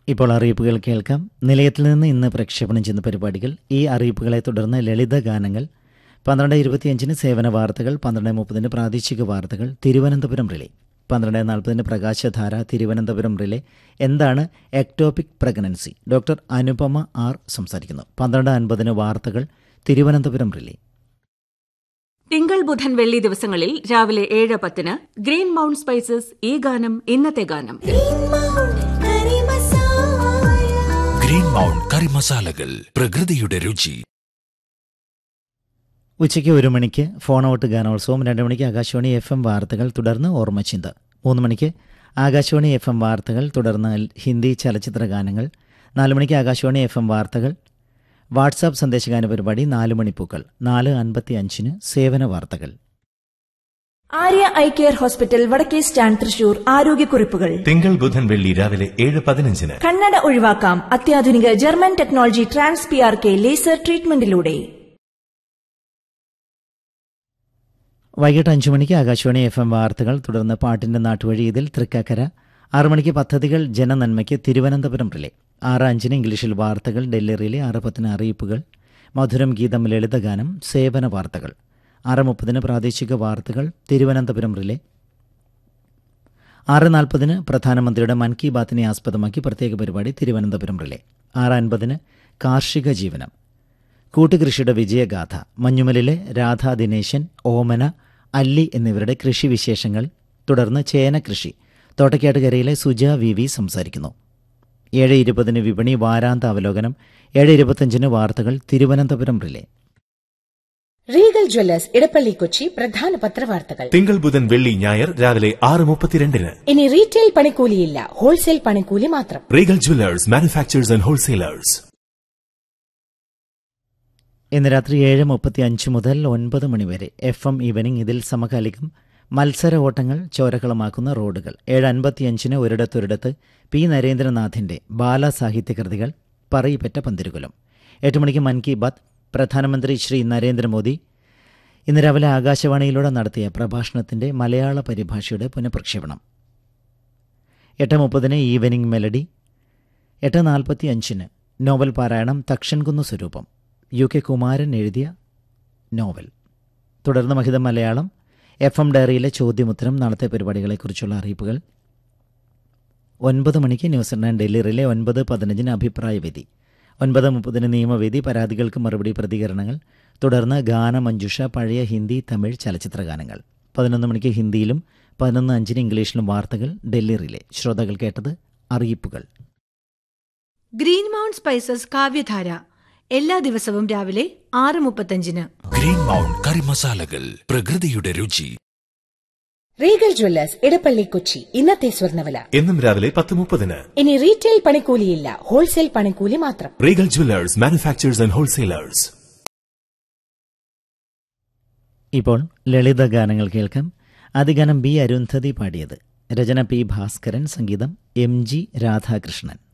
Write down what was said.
ഇപ്പോൾ അറിയിപ്പുകൾ കേൾക്കാം നിലയത്തിൽ നിന്ന് ഇന്ന് പ്രക്ഷേപണം ചെയ്യുന്ന പരിപാടികൾ ഈ അറിയിപ്പുകളെ തുടർന്ന് ലളിത ഗാനങ്ങൾ പന്ത്രണ്ട് ഇരുപത്തിയഞ്ചിന് സേവന വാർത്തകൾ പന്ത്രണ്ട് മുപ്പതിന് പ്രാദേശിക വാർത്തകൾ തിരുവനന്തപുരം റിലേ പന്ത്രണ്ട് നാൽപ്പതിന് പ്രകാശധാര തിരുവനന്തപുരം റിലേ എന്താണ് ectopic pregnancy doctor Anupama R സംസാരിക്കുന്നു പന്ത്രണ്ട് അൻപതിന് വാർത്തകൾ തിരുവനന്തപുരം റിലേ തിങ്കൾ ബുധൻ വെള്ളി ദിവസങ്ങളിൽ രാവിലെ ഏഴ് പത്തിന് ഗ്രീൻ മൗണ്ട് സ്പൈസസ് ഈ ഗാനം ഇന്നത്തെ ഗാനം ഗ്രീൻ മൗണ്ട് കറി മസാലകൾ പ്രകൃതിയുടെ രുചി ഉച്ചയ്ക്ക് ഒരു മണിക്ക് ഫോൺ ഔട്ട് ഗാനോത്സവം രണ്ട് മണിക്ക് ആകാശവാണി എഫ് എം വാർത്തകൾ തുടർന്ന് ഓർമ്മച്ചിന്ത മൂന്ന് മണിക്ക് ആകാശവാണി എഫ് എം വാർത്തകൾ തുടർന്ന് ഹിന്ദി ചലച്ചിത്ര ഗാനങ്ങൾ നാല് മണിക്ക് ആകാശവാണി എഫ് എം വാർത്തകൾ വാട്സാപ്പ് സന്ദേശഗാന പരിപാടി നാല് മണിപ്പൂക്കൾ നാല് അൻപത്തി അഞ്ചിന് സേവന വാർത്തകൾ Arya I care hospital Vadakke stand Thrissur ആരോഗ്യക്കുറിപ്പുകൾ തിങ്കൾ ബുധൻ വെള്ളി രാവിലെ ഏഴ് പതിനഞ്ചിന് കണ്ണട ഒഴിവാക്കാം അത്യാധുനിക German technology trans P R K laser ട്രീറ്റ്മെന്റിലൂടെ വൈകിട്ട് അഞ്ചു മണിക്ക് ആകാശവാണി എഫ് എം വാർത്തകൾ തുടർന്ന് പാട്ടിന്റെ നാട്ടുവഴി ഇതിൽ തൃക്കാക്കര ആറു മണിക്ക് പദ്ധതികൾ ജനനന്മയ്ക്ക് തിരുവനന്തപുരം റിലേ ആറ് അഞ്ചിന് ഇംഗ്ലീഷിൽ വാർത്തകൾ ഡൽഹി റിലേ ആറ് പത്തിന് അറിയിപ്പുകൾ മധുരം ഗീതം ലളിതഗാനം സേവന വാർത്തകൾ ആറ് മുപ്പതിന് പ്രാദേശിക വാർത്തകൾ തിരുവനന്തപുരം റിലേ ആറ് നാൽപ്പതിന് പ്രധാനമന്ത്രിയുടെ മൻ കി ബാത്തിനെ ആസ്പദമാക്കി പ്രത്യേക പരിപാടി തിരുവനന്തപുരം റിലേ ആറ് അൻപതിന് കാർഷിക ജീവനം കൂട്ടുകൃഷിയുടെ വിജയഗാഥ മഞ്ഞുമലിലെ രാധാ ദിനേശൻ ഓമന അല്ലി എന്നിവരുടെ കൃഷിവിശേഷങ്ങൾ തുടർന്ന് ചേന കൃഷി തോട്ടക്കാട്ടുകരയിലെ സുജ വി വി സംസാരിക്കുന്നു ഏഴ് ഇരുപതിന് വിപണി വാരാന്ത അവലോകനം ഏഴ് ഇരുപത്തഞ്ചിന് വാർത്തകൾ Thiruvananthapuram relay Regal jewellers Edappally Kochi പ്രധാന പത്രവാർത്തകൾ തിങ്കൾ ബുധൻ വെള്ളി ഞായർ രാവിലെ ആറ് മുപ്പത്തിരണ്ടിന് ഇനി റീറ്റെയിൽ പണിക്കൂലിയില്ല ഹോൾസെയിൽ പണിക്കൂലി മാത്രം Regal jewellers manufacturers and wholesalers ഇന്ന് രാത്രി ഏഴ് മുപ്പത്തി അഞ്ച് മുതൽ ഒൻപത് മണിവരെ എഫ് എം ഈവനിംഗ് ഇതിൽ സമകാലികം മത്സര ഓട്ടങ്ങൾ ചോരകളമാക്കുന്ന റോഡുകൾ ഏഴ് അൻപത്തിയഞ്ചിന് ഒരിടത്തൊരിടത്ത് പി നരേന്ദ്രനാഥിന്റെ ബാലസാഹിത്യ കൃതികൾ പറയിപ്പറ്റ പന്തിരുകുലം എട്ട് മണിക്ക് മൻ കി ബാത്ത് പ്രധാനമന്ത്രി ശ്രീ നരേന്ദ്രമോദി ഇന്ന് രാവിലെ ആകാശവാണിയിലൂടെ നടത്തിയ പ്രഭാഷണത്തിന്റെ മലയാള പരിഭാഷയുടെ പുനഃപ്രക്ഷേപണം എട്ട് മുപ്പതിന് ഈവനിംഗ് മെലഡി എട്ട് നാൽപ്പത്തി അഞ്ചിന് നോവൽ പാരായണം തക്ഷൻകുന്ന് സ്വരൂപം യു കെ കുമാരൻ എഴുതിയ നോവൽ തുടർന്ന് മഹിതം മലയാളം എഫ് എം ഡയറിയിലെ ചോദ്യമുത്തരം നാളത്തെ പരിപാടികളെക്കുറിച്ചുള്ള അറിയിപ്പുകൾ ഒൻപത് മണിക്ക് ന്യൂസ് നയൻ ഡൽഹിയിലെ ഒൻപത് പതിനഞ്ചിന് അഭിപ്രായവേദി ഒൻപത് മുപ്പതിന് നിയമവേദി പരാതികൾക്ക് മറുപടി പ്രതികരണങ്ങൾ തുടർന്ന് ഗാനമഞ്ജുഷ പഴയ ഹിന്ദി തമിഴ് ചലച്ചിത്ര ഗാനങ്ങൾ പതിനൊന്ന് മണിക്ക് ഹിന്ദിയിലും പതിനൊന്ന് അഞ്ചിന് ഇംഗ്ലീഷിലും വാർത്തകൾ ഡൽഹി റിലേ ശ്രോതാക്കൾ കേട്ടത് അറിയിപ്പുകൾ ഗ്രീൻ മൗണ്ട് സ്പൈസസ് കാവ്യധാര എല്ലാ ദിവസവും രാവിലെ ആറ് മുപ്പത്തഞ്ചിന് ഗ്രീൻ മൗണ്ട് കറി മസാലകൾ പ്രകൃതിയുടെ രുചി റീഗൽ ജ്വല്ലേഴ്സ് ഇടപ്പള്ളി കൊച്ചി ഇന്നത്തെ സ്വർണ്ണവില എന്നും രാവിലെ പത്ത് മുപ്പതിന് ഇനി റീറ്റെയിൽ പണിക്കൂലിയില്ല ഹോൾസെയിൽ പണിക്കൂലി മാത്രം Regal jewellers manufacturers and wholesalers ഇപ്പോൾ ലളിത ഗാനങ്ങൾ കേൾക്കാം ആദ്യ ഗാനം ബി അരുന്ധതി പാടിയത് രചന പി ഭാസ്കരൻ സംഗീതം എം ജി രാധാകൃഷ്ണൻ